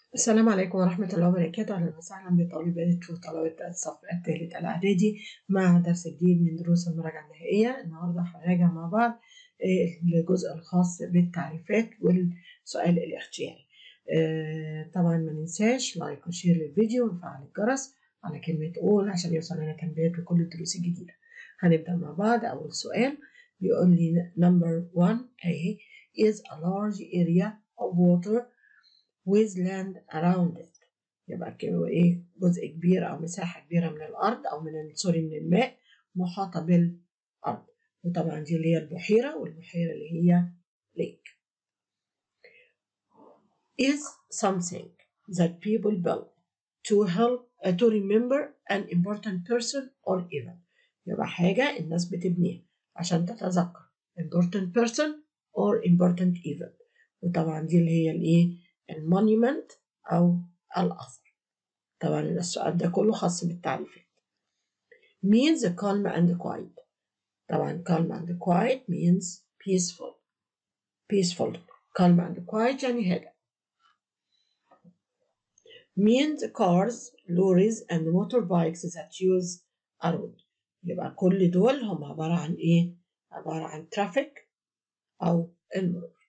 السلام عليكم ورحمة الله وبركاته أهلا وسهلا بطالبات وطلبة الصف الثالث الإعدادي مع درس جديد من دروس المراجعة النهائية النهاردة هنراجع مع بعض الجزء الخاص بالتعريفات والسؤال الاختياري طبعا ما ننساش لايك وشير للفيديو ونفعل الجرس على كلمة أول عشان يوصل لنا تنبيهات بكل الدروس الجديدة هنبدأ مع بعض أول سؤال بيقول لي number 1 A is a large area of water with land around it يبقى كده ايه جزء كبير او مساحه كبيره من الارض او من سوري من الماء محاطه بالارض وطبعا دي اللي هي البحيره والبحيره اللي هي lake is something that people build to help uh, to remember an important person or event يبقى حاجه الناس بتبنيها عشان تتذكر important person or important event وطبعا دي اللي هي الايه المونيمنت أو الأثر طبعا السؤال ده كله خاص بالتعريفات means calm and quiet طبعا calm and quiet means peaceful peaceful calm and quiet يعني هادئ means cars lorries and motorbikes that use a road يبقى كل دول هم عبارة عن إيه؟ عبارة عن traffic أو المرور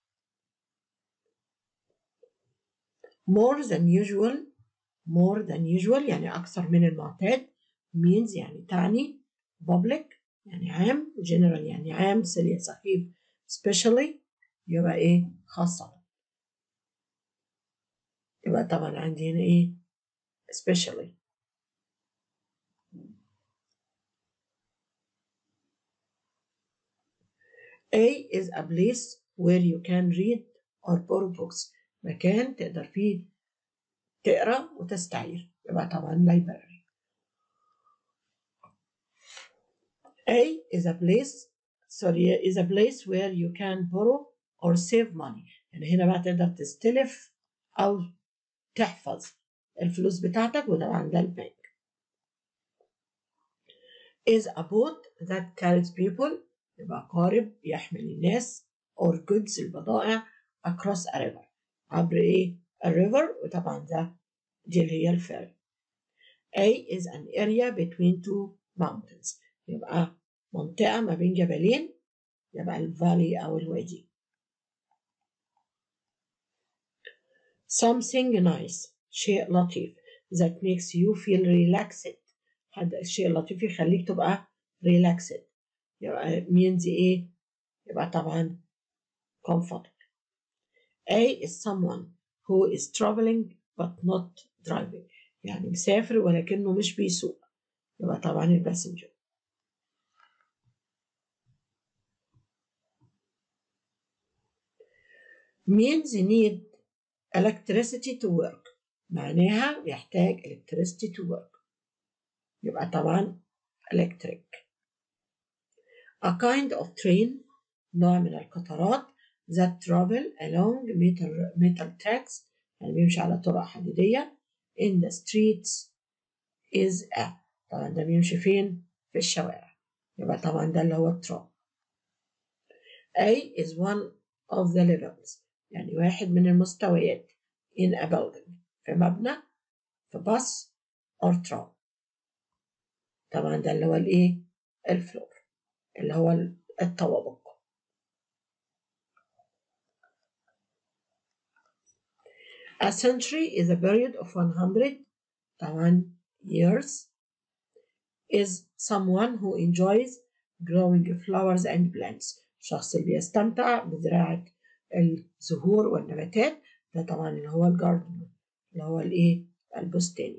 more than usual more than usual يعني أكثر من المعتاد means يعني تعني public يعني عام general يعني عام سريع سخيف especially يبقى إيه خاصة يبقى طبعا عندي هنا إيه especially A is a place where you can read or borrow books مكان تقدر فيه تقرا وتستعير يبقى طبعا library A is a place sorry is a place where you can borrow or save money يعني هنا بقى تقدر تستلف أو تحفظ الفلوس بتاعتك وطبعا ده البنك is a boat that carries people يبقى قارب يحمل الناس or goods البضائع across a river عبر ايه الريفر وطبعا ده دي اللي هي الفيري A is an area between two mountains يبقى منطقة ما بين جبلين يبقى الفالي أو الوادي something nice شيء لطيف that makes you feel relaxed هذا الشيء اللطيف يخليك تبقى relaxed يبقى means ايه يبقى طبعا comfort A is someone who is traveling but not driving يعني مسافر ولكنه مش بيسوق يبقى طبعا الباسنجر means need electricity to work معناها يحتاج electricity to work يبقى طبعا electric a kind of train نوع من القطارات that travel along metal, metal tracks يعني بيمشي على طرق حديدية in the streets is a طبعا ده بيمشي فين؟ في الشوارع يبقى طبعا ده اللي هو الترام A is one of the levels يعني واحد من المستويات in a building في مبنى في باص or ترام طبعا ده اللي هو الايه؟ الفلور اللي هو الطوابق A century is a period of 100 طبعا years is someone who enjoys growing flowers and plants الشخص اللي بيستمتع بزراعة الزهور والنباتات ده طبعا اللي هو الجاردن اللي هو الايه البستاني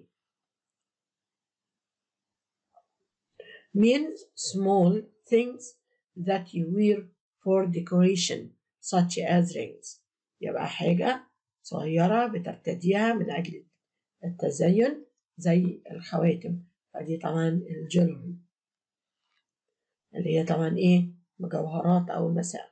means small things that you wear for decoration such as rings يبقى حاجة صغيرة بترتديها من أجل التزين زي الخواتم فدي طبعا الجولري اللي هي طبعا إيه مجوهرات أو المساء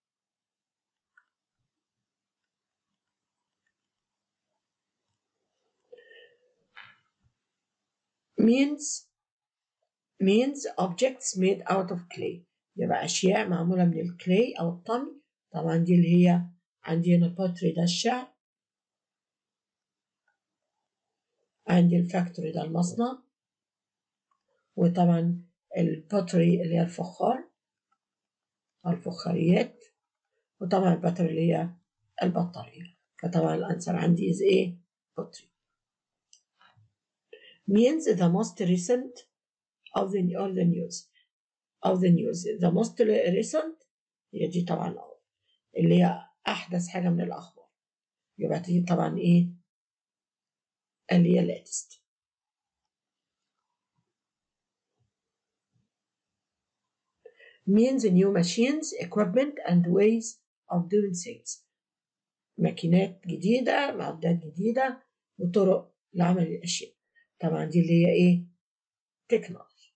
means means objects made out of clay يبقى أشياء معمولة من الكلاي أو الطمي طبعا دي اللي هي عندي هنا بوتري ده الشعر عندي الفاكتوري ده المصنع وطبعا البوتري اللي هي الفخار الفخاريات وطبعا الباتري اللي هي البطارية فطبعا الأنسر عندي is ايه بوتري means the most recent of the, of the news of the news the most recent هي دي طبعا اللي هي أحدث حاجة من الأخبار يبقى دي طبعا إيه اللي هي latest means new machines equipment and ways of doing things ماكينات جديدة معدات جديدة وطرق لعمل الأشياء طبعا دي اللي هي إيه technology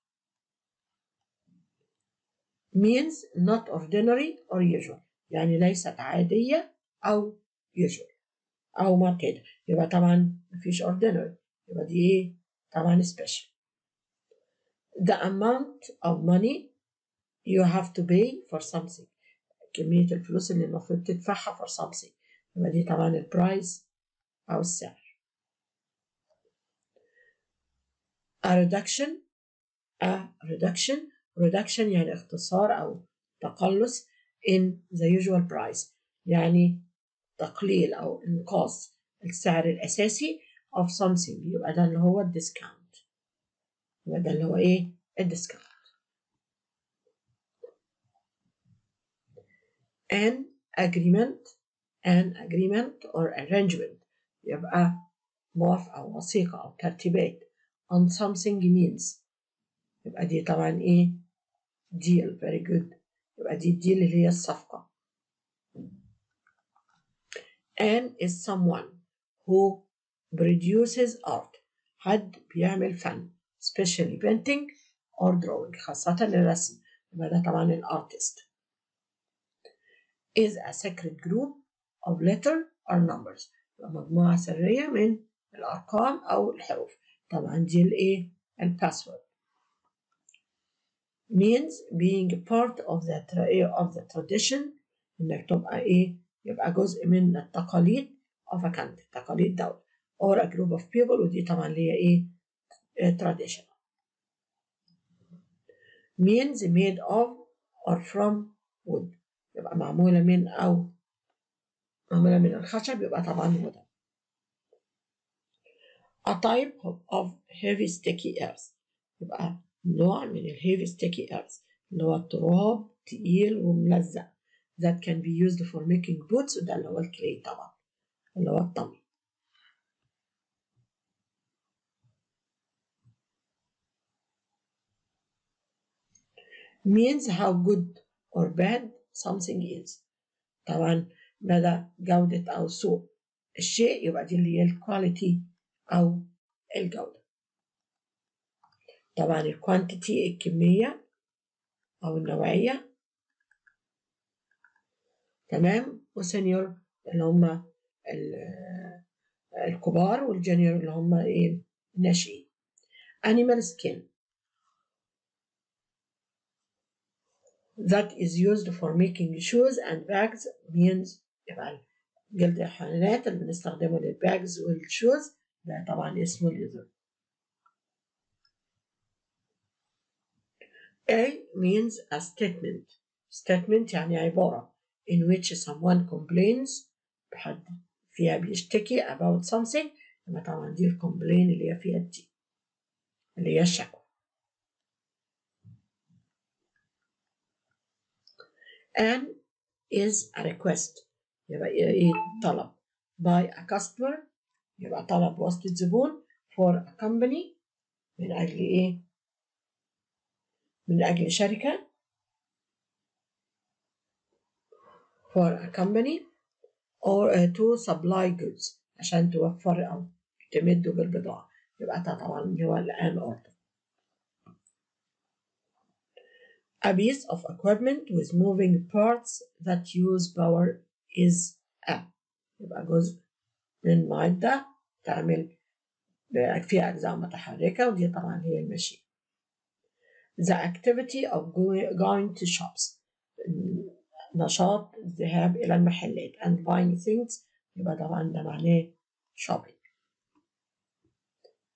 means not ordinary or usual يعني ليست عادية أو usual أو معتادة يبقى طبعا مفيش ordinary يبقى دي إيه طبعا special the amount of money you have to pay for something كمية الفلوس اللي المفروض تدفعها for something يبقى دي طبعا البرايس أو السعر a reduction a reduction reduction يعني اختصار أو تقلص in the usual price يعني تقليل أو إنقاص السعر الأساسي of something يبقى ده اللي هو الديسكاونت يبقى ده اللي هو إيه الديسكاونت an agreement an agreement or arrangement يبقى موافقة أو وثيقة أو ترتيبات on something means يبقى دي طبعا إيه deal very good يبقى دي الديل اللي هي الصفقة and is someone who produces art حد بيعمل فن especially painting or drawing خاصة الرسم يبقى ده طبعا الارتست is a secret group of letter or numbers يبقى مجموعة سرية من الأرقام أو الحروف طبعا دي الإيه الباسورد means being part of the of the tradition إنك تبقى إيه يبقى جزء من التقاليد of a country تقاليد دولة or a group of people ودي طبعا اللي هي إيه traditional means made of or from wood يبقى معمولة من أو معمولة من الخشب يبقى طبعا wooden a type of heavy sticky earth يبقى نوع من ال heavy sticky earth اللي هو التراب تقيل وملزق that can be used for making boots وده اللي هو الكلي طبعا اللي هو الطمي means how good or bad something is طبعا مدى جودة أو سوء الشيء يبقى دي اللي هي الكواليتي أو الجودة طبعا الكوانتيتي الكمية أو النوعية تمام وسينيور اللي هم الكبار والجونيور اللي هم ايه الناشئين animal skin that is used for making shoes and bags means يبقى جلد الحيوانات اللي بنستخدمه للباجز والشوز ده طبعا اسمه الليزر A means a statement statement يعني عبارة in which someone complains بحد فيها بيشتكي about something يبقى طبعا دي الكومبلين اللي هي فيها دي اللي هي الشكوى and is a request يبقى ايه طلب by a customer يبقى طلب وسط الزبون for a company من أجل إيه؟ من أجل شركة for a company or uh, to supply goods عشان توفر أو تمدوا بالبضاعة يبقى ده طبعا هو الآن order A piece of equipment with moving parts that use power is a يبقى جزء من مادة تعمل فيها أجزاء متحركة ودي طبعا هي المشي The activity of going to shops نشاط الذهاب إلى المحلات and buying things يبقى طبعا ده معناه shopping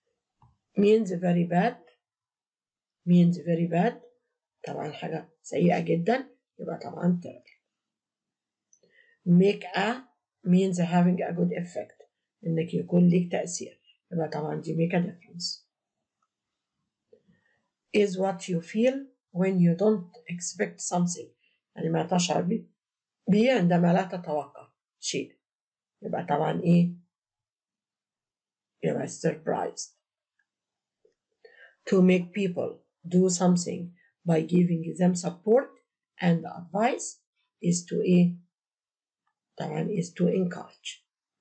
means very bad means very bad طبعا حاجة سيئة جدا يبقى طبعا terrible make a means having a good effect انك يكون ليك تأثير يبقى طبعا دي make a difference is what you feel when you don't expect something يعني ما تشعر به عندما لا تتوقع شيء يبقى طبعا ايه يبقى surprised to make people do something by giving them support and advice is to ايه طبعا is to encourage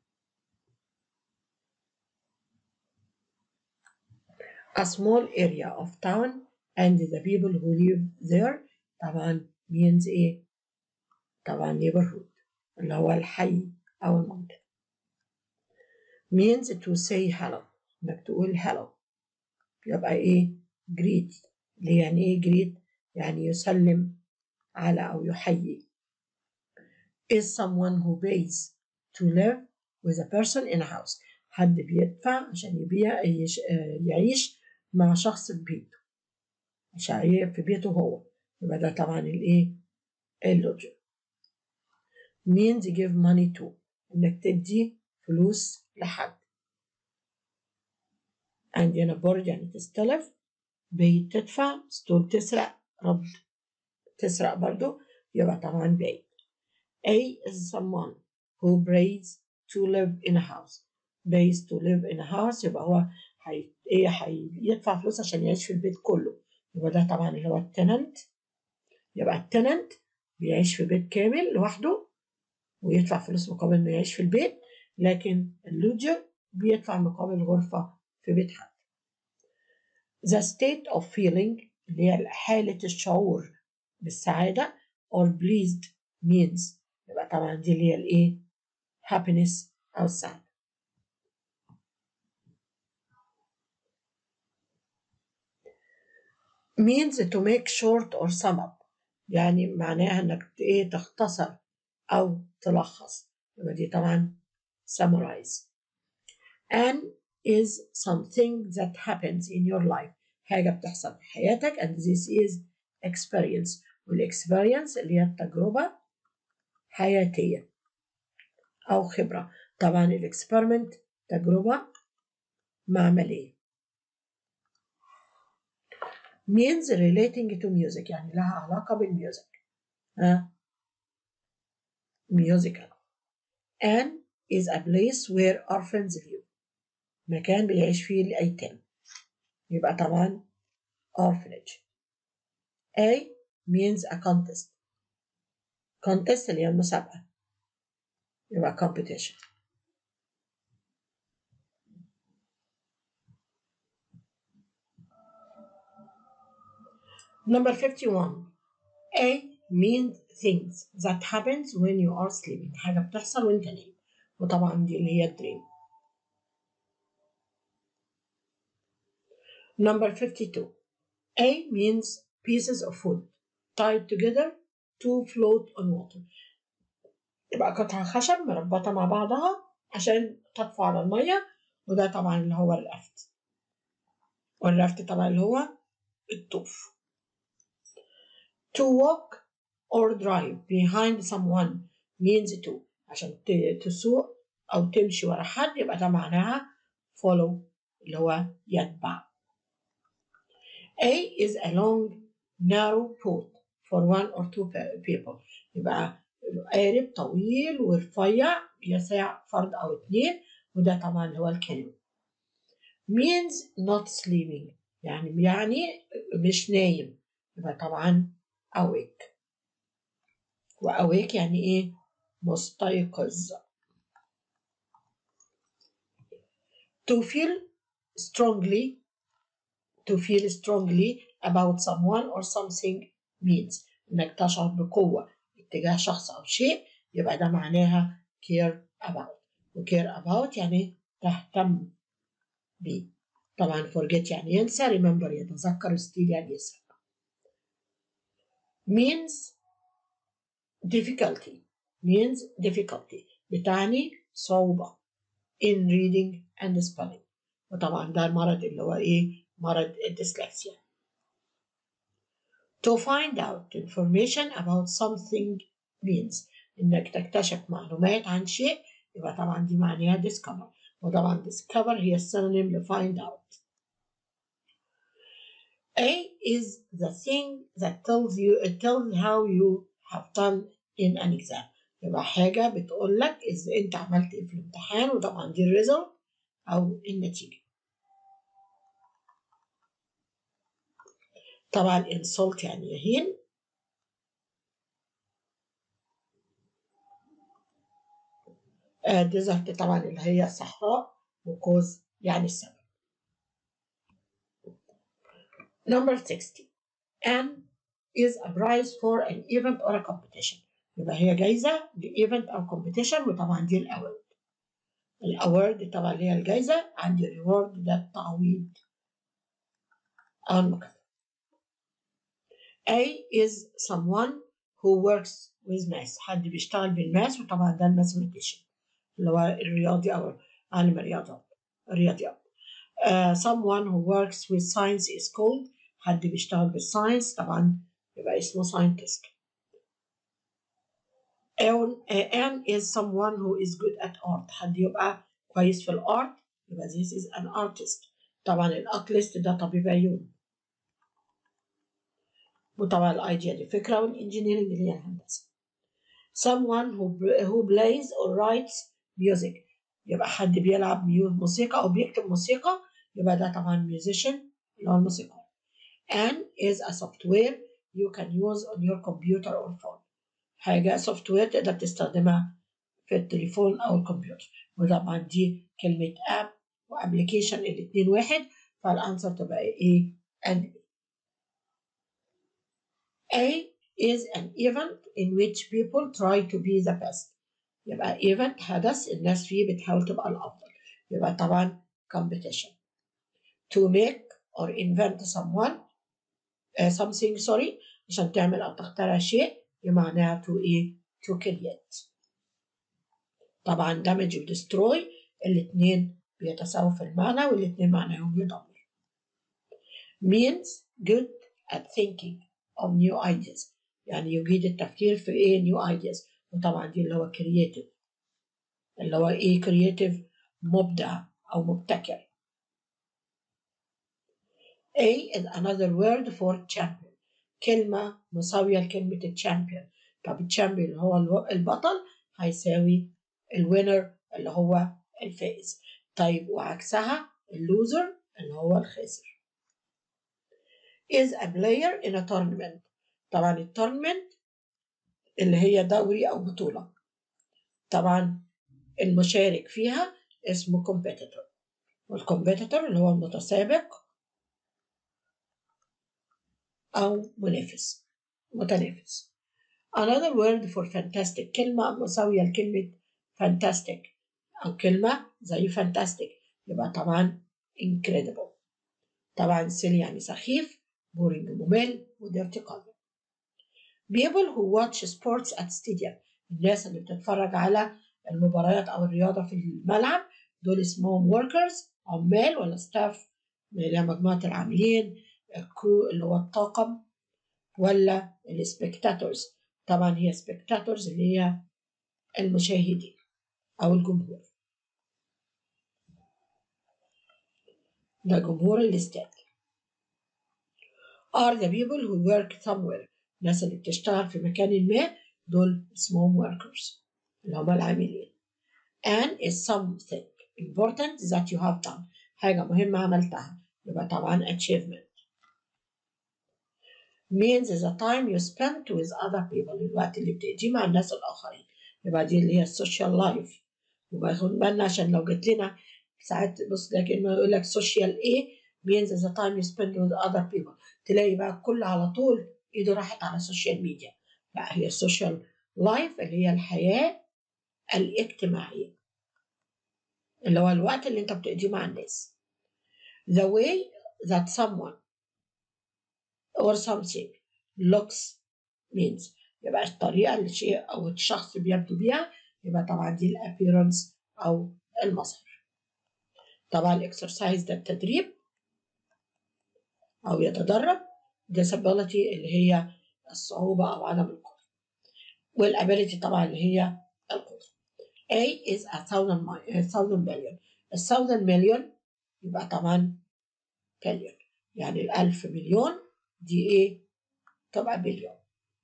a small area of town and the people who live there طبعا means ايه طبعا neighborhood اللي هو الحي أو المنطقة means to say hello انك تقول hello يبقى ايه greet اللي يعني ايه greet يعني يسلم على أو يحيي is someone who pays to live with a person in a house حد بيدفع عشان يبيع يعيش مع شخص في بيته عشان في بيته هو يبقى ده طبعا الايه اللوجيك means give money to انك تدي فلوس لحد عندنا برج يعني تستلف بيت تدفع ستول تسرق رد تسرق برضو يبقى طبعا بيت A is someone who pays to live in a house pays to live in a house يبقى هو حي... ايه هيدفع فلوس عشان يعيش في البيت كله يبقى ده طبعا اللي هو التننت يبقى التننت بيعيش في بيت كامل لوحده ويدفع فلوس مقابل انه يعيش في البيت لكن اللوجر بيدفع مقابل غرفة في بيت حد The state of feeling اللي هي حالة الشعور بالسعادة or pleased means يبقى طبعا دي اللي هي الايه happiness أو السعادة means to make short or sum up يعني معناها انك ايه تختصر او تلخص يبقى دي طبعا summarize and is something that happens in your life حاجة بتحصل في حياتك and this is experience والاكسبيرينس اللي هي التجربة حياتية أو خبرة طبعا الاكسبيرمنت تجربة معملية means relating to music يعني لها علاقة بالميوزك ها musical and is a place where orphans live مكان بيعيش فيه الأيتام يبقى طبعا orphanage A means a contest contest اللي هي المسابقة يبقى competition Number 51 A means things that happens when you are sleeping حاجة بتحصل وانت نايم وطبعا دي اللي هي الدريم Number 52 A means pieces of food tied together to float on water يبقى قطعة خشب مربطة مع بعضها عشان تطفو على المية وده طبعا اللي هو الرفت والرفت طبعا اللي هو الطوف to walk or drive behind someone means to عشان تسوق أو تمشي ورا حد يبقى ده معناها follow اللي هو يتبع A is a long narrow boat for one or two people يبقى قارب طويل ورفيع يسع فرد أو اتنين وده طبعا اللي هو الكلمة means not sleeping يعني يعني مش نايم يبقى طبعا awake وawake يعني ايه مستيقظ to feel strongly to feel strongly about someone or something means انك تشعر بقوة اتجاه شخص او شيء يبقى ده معناها care about و care about يعني تهتم بيه طبعا forget يعني ينسى remember يتذكر steal يعني يسرق means difficulty means difficulty بتعني صعوبة in reading and spelling وطبعا ده المرض اللي هو ايه مرض الديسلكسيا to find out information about something means انك تكتشف معلومات عن شيء يبقى طبعا دي معناها discover وطبعا discover هي السينونيم ل find out A is the thing that tells you it tells how you have done in an exam يبقى حاجة بتقول لك إذا أنت عملت إيه في الامتحان وطبعا دي الريزلت أو النتيجة طبعا insult يعني يهين ديزرت طبعا اللي هي صحراء وكوز يعني السبب Number 60 An is a prize for an event or a competition يبقى هي جايزة لإيفنت أو competition وطبعا دي الأورد الأورد طبعا اللي هي الجايزة عندي ريورد ده التعويض أو المكافأة A is someone who works with math حد بيشتغل بالماس وطبعا ده الماثيماتيشن اللي هو الرياضي أو عالم الرياضات الرياضيات uh, someone who works with science is called حد بيشتغل بالساينس طبعا يبقى اسمه scientist Anne is someone who is good at art حد يبقى كويس في الارت يبقى this is an artist طبعا الاكليست ده طبيب عيون وطبعا الايديا دي فكره والانجينيرنج اللي هي الهندسه someone who who plays or writes music يبقى حد بيلعب موسيقى او بيكتب موسيقى يبقى ده طبعا musician اللي هو الموسيقار and is a software you can use on your computer or phone حاجة سوفت وير تقدر تستخدمها في التليفون أو الكمبيوتر وطبعا دي كلمة اب وابلكيشن الاتنين واحد فالأنسر تبقى ايه and B. A is an event in which people try to be the best يبقى event حدث الناس فيه بتحاول تبقى الأفضل يبقى طبعا competition to make or invent someone uh, something sorry عشان تعمل أو تخترع شيء بمعناها to ايه to create طبعا damage و destroy الاثنين بيتساووا في المعنى والاثنين معناهم يدمر means good at thinking of new ideas يعني يجيد التفكير في ايه new ideas وطبعا دي اللي هو creative اللي هو ايه creative مبدع او مبتكر A is another word for champion كلمة مساوية لكلمة الشامبيون طب الشامبيون اللي هو البطل هيساوي الوينر اللي هو الفائز طيب وعكسها اللوزر اللي هو الخاسر is a player in a tournament طبعا التورنمنت اللي هي دوري أو بطولة طبعا المشارك فيها اسمه competitor والكومبيتيتور اللي هو المتسابق أو منافس متنافس another word for fantastic كلمة مساوية لكلمة fantastic أو كلمة زي fantastic يبقى طبعا incredible طبعا silly يعني سخيف boring ممل وdirty قذر people who watch sports at stadium الناس اللي بتتفرج على المباريات أو الرياضة في الملعب دول اسمهم workers عمال ولا staff اللي هي مجموعة العاملين الكرو اللي هو الطاقم ولا السبكتاتورز طبعا هي سبكتاتورز اللي هي المشاهدين أو الجمهور ده جمهور الاستاد are the people who work somewhere الناس اللي بتشتغل في مكان ما دول اسمهم workers اللي هم العاملين and is something important that you have done حاجة مهمة عملتها يبقى طبعا achievement means the time you spend with other people الوقت اللي بتقضيه مع الناس الآخرين يبقى دي اللي هي السوشيال لايف يبقى خد بالنا عشان لو جت لنا ساعات بص ده كلمة يقول لك سوشيال ايه means the time you spend with other people تلاقي بقى الكل على طول ايده راحت على السوشيال ميديا لا هي السوشيال لايف اللي هي الحياة الاجتماعية اللي هو الوقت اللي انت بتقضيه مع الناس the way that someone or something looks means يبقى الطريقة اللي الشيء أو الشخص بيبدو بيها يبقى طبعا دي الابيرنس أو المظهر طبعا الاكسرسايز ده التدريب أو يتدرب disability اللي هي الصعوبة أو عدم القدرة والability طبعا اللي هي القدرة A is a thousand, mi- a thousand million a thousand million يبقى طبعا billion يعني الألف مليون دي إيه تبقى بليون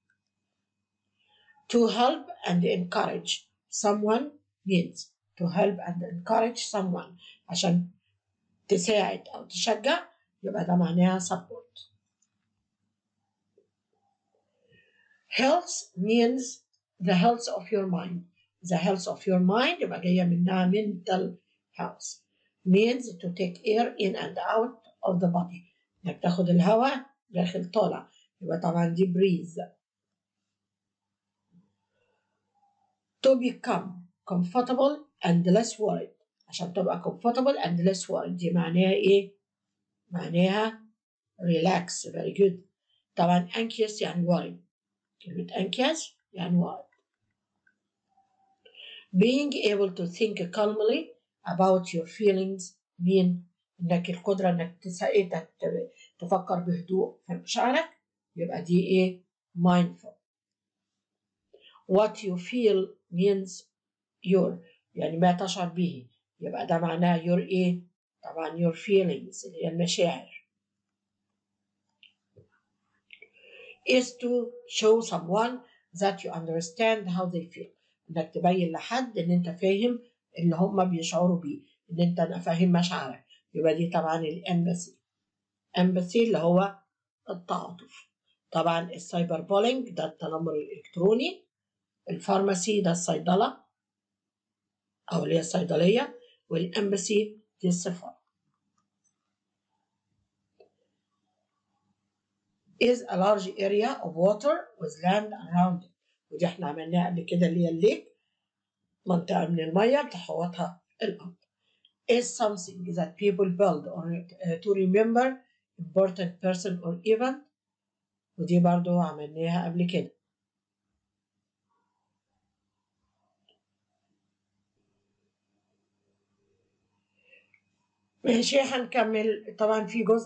to help and encourage someone means to help and encourage someone عشان تساعد أو تشجع يبقى ده معناها support health means the health of your mind the health of your mind يبقى جاية منها mental health means to take air in and out of the body انك تاخد الهواء داخل طالع يبقى طبعا دي breathe to become comfortable and less worried عشان تبقى comfortable and less worried دي معناها ايه؟ معناها relax very good طبعا anxious يعني worried كلمة anxious يعني worried being able to think calmly about your feelings mean انك القدرة انك تساعدك تفكر بهدوء في مشاعرك يبقى دي ايه mindful what you feel means your يعني ما تشعر به يبقى ده معناه your ايه طبعا your feelings اللي هي المشاعر is to show someone that you understand how they feel انك تبين لحد ان انت فاهم اللي هم بيشعروا بيه ان انت فاهم مشاعرك يبقى دي طبعا الامباثي امباثي اللي هو التعاطف طبعا السايبر بولينج ده التنمر الالكتروني الفارماسي ده الصيدله او اللي هي الصيدليه والامباثي دي السفاره is a large area of water with land around it ودي احنا عملناها قبل كده اللي هي الليك منطقة من المية بتحوطها الأرض is something that people build or uh, to remember important person or event ودي برضو عملناها قبل كده ماشي هنكمل طبعا في جزء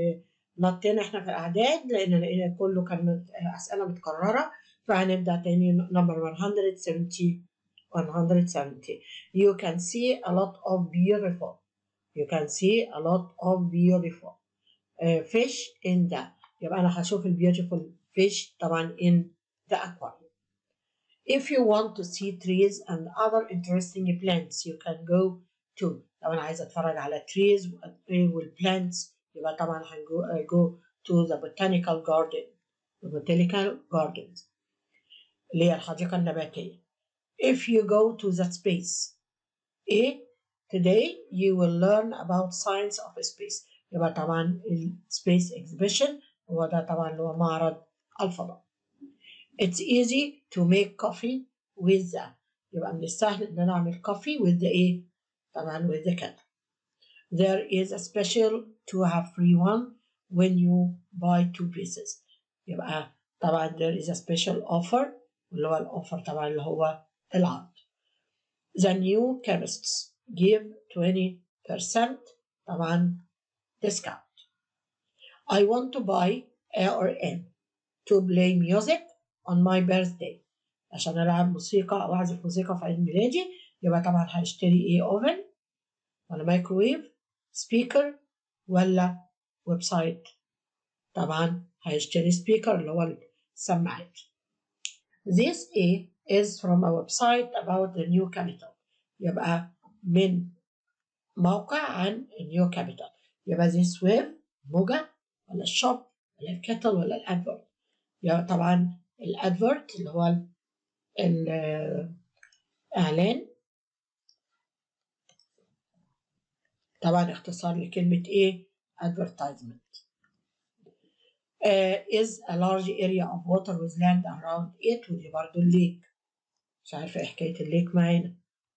نطينا احنا في الاعداد لان لقينا كله كان اسئله متكرره فهنبدا تاني نمبر 170 170 you can see a lot of beautiful you can see a lot of beautiful uh, fish in the يبقى انا هشوف ال beautiful fish طبعا in the aquarium if you want to see trees and other interesting plants you can go to لو انا عايزه اتفرج على trees والplants يبقى طبعا هنجو go to the botanical garden the botanical gardens اللي هي الحديقة النباتية if you go to that space A today you will learn about science of space يبقى طبعا ال space exhibition هو ده طبعا اللي هو معرض الفضاء it's easy to make coffee with the يبقى من السهل ان انا اعمل coffee with the ايه طبعا with the kettle there is a special to have free one when you buy two pieces يبقى طبعا there is a special offer اللي هو الاوفر طبعا اللي هو العرض the new chemists give 20% طبعا discount I want to buy A or N to play music on my birthday عشان ألعب موسيقى أو أعزف موسيقى في عيد ميلادي يبقى طبعا هشتري إيه أوفن ولا مايكرويف سبيكر ولا ويب سايت طبعا هيشتري سبيكر اللي هو السماعات This A is from a website about the new capital يبقى من موقع عن new capital يبقى this web موجة ولا الشوب ولا الكتل ولا الادفرت يبقى طبعا الادفرت اللي هو الاعلان طبعا اختصار لكلمة ايه advertisement uh, is a large area of water with land around it ودي برضو الليك مش عارفة ايه حكاية الليك معانا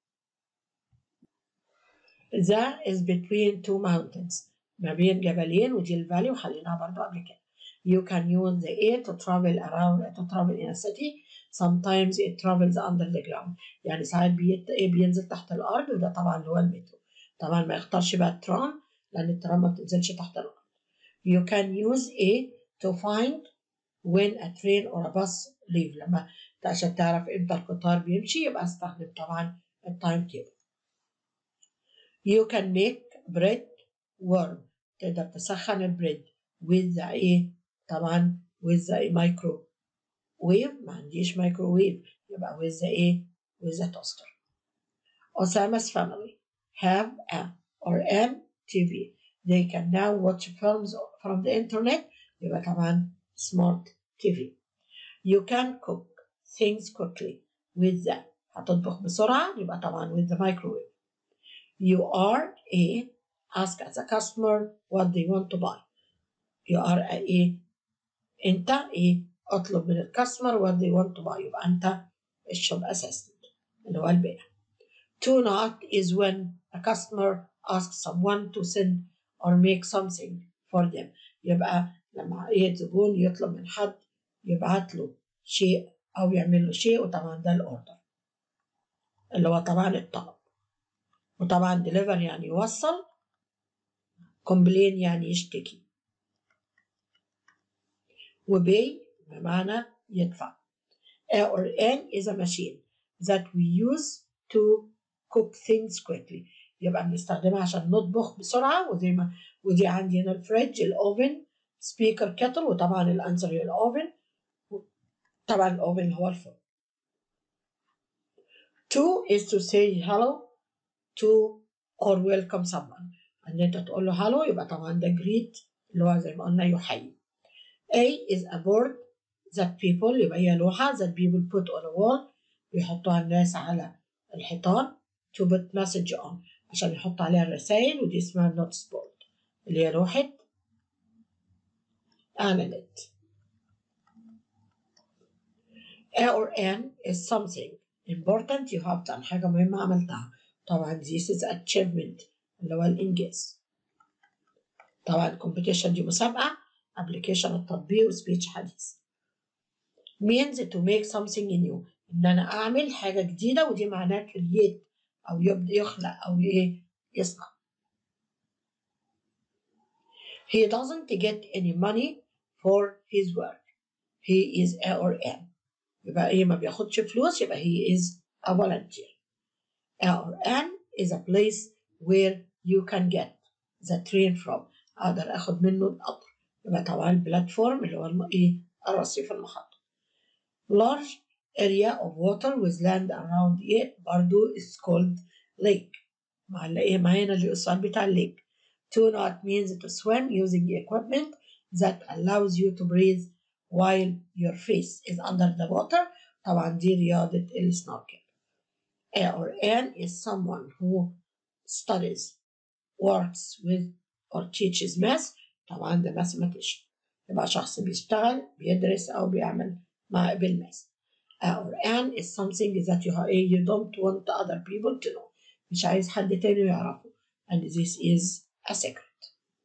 The is between two mountains ما بين جبلين ودي الفالي وخليناها برضو قبل كده You can use the air to travel around to travel in a city sometimes it travels under the ground يعني ساعات بيت... بينزل تحت الأرض وده طبعا اللي هو المترو طبعا ما يختارش بقى الترام لأن الترام ما بتنزلش تحت الأرض you can use A to find when a train or a bus leave لما عشان تعرف امتى القطار بيمشي يبقى استخدم طبعا التايم تيبل you can make bread warm تقدر تسخن البريد with the ايه طبعا with the microwave ما عنديش microwave يبقى with the ايه with the toaster Osama's family have a or an TV they can now watch films from the internet يبقى طبعا smart TV you can cook things quickly with the هتطبخ بسرعة يبقى طبعا with the microwave you are a ask as a customer what they want to buy you are a, a انت ايه اطلب من الكاستمر what they want to buy يبقى انت الشوب اسيستنت اللي هو البيع to not is when a customer asks someone to send or make something for them يبقى لما ايه زبون يطلب من حد يبعت له شيء او يعمل له شيء وطبعا ده الاوردر اللي هو طبعا الطلب وطبعا deliver يعني يوصل complain يعني يشتكي وبي بمعنى يدفع A or N is a machine that we use to cook things quickly يبقى بنستخدمها عشان نطبخ بسرعة وزي ما ودي عندي هنا الفريج الأوفن سبيكر كاتل وطبعا الأنسر هي الأوفن طبعا الأوفن اللي هو الفرن To is to say hello to or welcome someone ان انت تقول له هالو يبقى طبعا ده جريت اللي هو زي ما قلنا يحيي A is a board that people يبقى هي لوحة that people put on a wall بيحطوها الناس على الحيطان to put message on عشان يحط عليها الرسائل ودي اسمها notice board اللي هي لوحة اعلانات A or N is something important you have done حاجة مهمة عملتها طبعا this is achievement اللي هو الإنجاز طبعا competition دي مسابقة application التطبيق وسبيتش حديث means to make something new إن أنا أعمل حاجة جديدة ودي معناه create أو يبدأ يخلق أو إيه يصنع he doesn't get any money for his work he is A or N يبقى إيه ما بياخدش فلوس يبقى he is a volunteer A or N is a place where you can get the train from اقدر اخد منه القطر يبقى طبعا البلاتفورم اللي هو ايه الرصيف المحطة large area of water with land around it برضو is called lake مع ايه معانا السؤال بتاع الليك to not means to swim using equipment that allows you to breathe while your face is under the water طبعا دي رياضة السنوركل A or N is someone who studies works with or teaches math طبعا ده mathematician يبقى شخص بيشتغل بيدرس أو بيعمل مع بالماث or N is something that you, you don't want other people to know مش عايز حد تاني يعرفه and this is a secret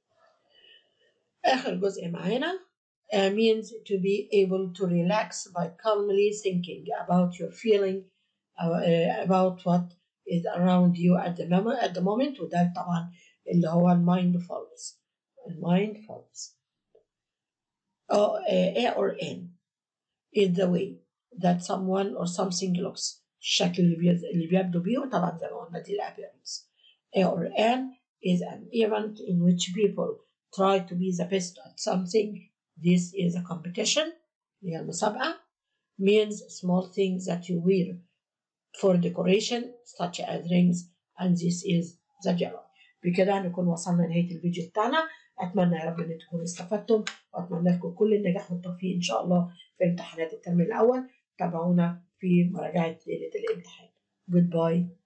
آخر جزء معانا uh, means to be able to relax by calmly thinking about your feeling uh, about what is around you at the moment at the moment وده طبعا اللي هو المايندفولنس المايندفولنس oh, A or N is the way that someone or something looks الشكل اللي, بيز... اللي بيبدو بيه وطبعا زي ما قلنا دي الappearance A or N is an event in which people try to be the best at something this is a competition هي المسابقة means small things that you wear for decoration such as rings and this is the jewelry بكده نكون وصلنا لنهاية الفيديو بتاعنا أتمنى يا رب إن تكونوا استفدتم وأتمنى لكم كل النجاح والتوفيق إن شاء الله في امتحانات الترم الأول تابعونا في مراجعة ليلة الامتحان Goodbye